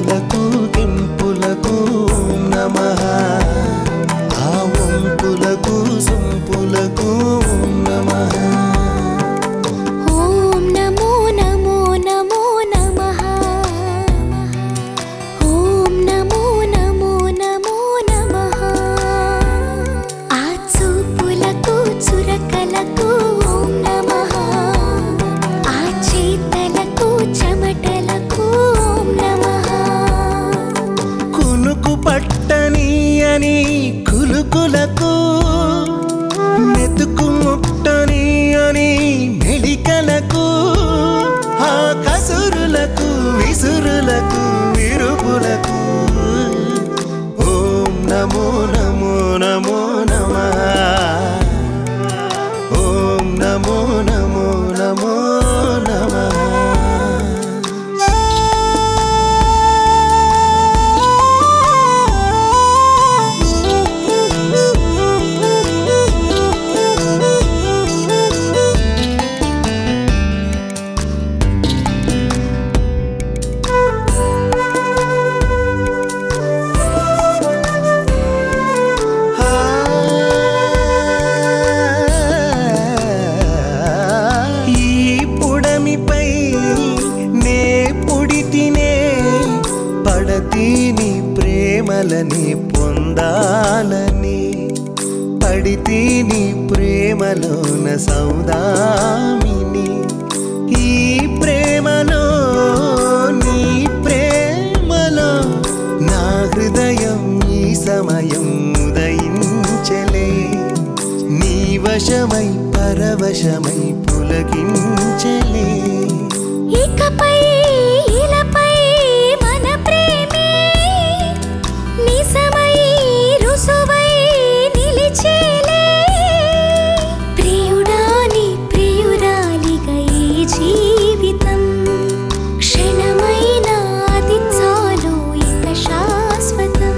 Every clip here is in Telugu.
కెంపలకు కెంపులకు నమ ఆ వంపులకు సొంపులకు నమ ఓం నమో నమో నమో నమః ఓం నమో నమో నమో నమః ఆ చూపులకు చురకలకు ఓం నమః ఆ చేతలకు చెమటలకు ఓం నమః కునుకు పట్టనీయని కులుకులకు మెతుకు ముట్టనీయని మెడికలకు ఆ కసురులకు విసురులకు విరుపులకు ఓం నమో నమో నమో నమ ఓం నమో నమో నమో నమ ఈ పుడమిపై నే పుడితినే పడతీని ప్రేమలని పొందాలని పడితీని ప్రేమలోన సౌదామిని ఈ ప్రేమలో నీ ప్రేమలో నా హృదయం ఈ సమయం ఉదయించలే నీ వశమై పరవశమై పులకించలే ఇకపై ఇలపై మన ప్రేమే నిజమై రుసువై నిలిచేలే ప్రియుడాని ప్రియురాలిగా ఈ జీవితం క్షణమైన అది చాలు ఇక శాశ్వతం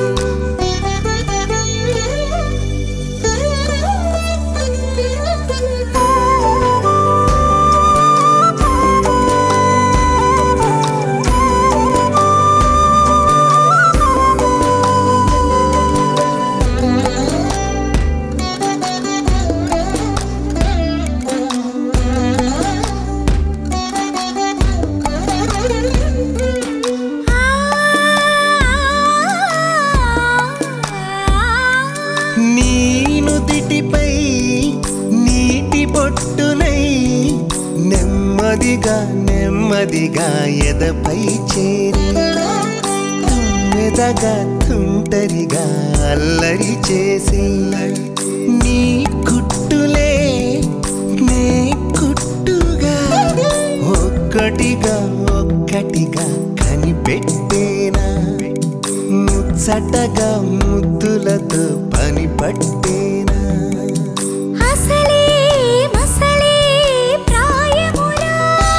నీ నుదిటిపై నీటి బొట్టునై నెమ్మదిగా నెమ్మదిగా ఎదపై చేరి తుమ్మెదగా తుంటరిగా అల్లరి చేసి నీ కుట్టులే నే కుట్టుగా ఒక్కటిగా ఒక్కటిగా కనిపెట్టేనా ముచ్చటగా ముద్దులతో పని పట్టేనా అసలే మసలే ప్రాయమురా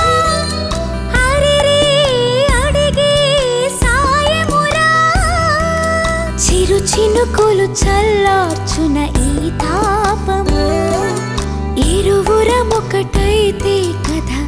అరెరే అడిగే సాయమురా చిరు చినుకులు చల్లార్చున ఈ తాపము ఇరువురమొకటైతే కథ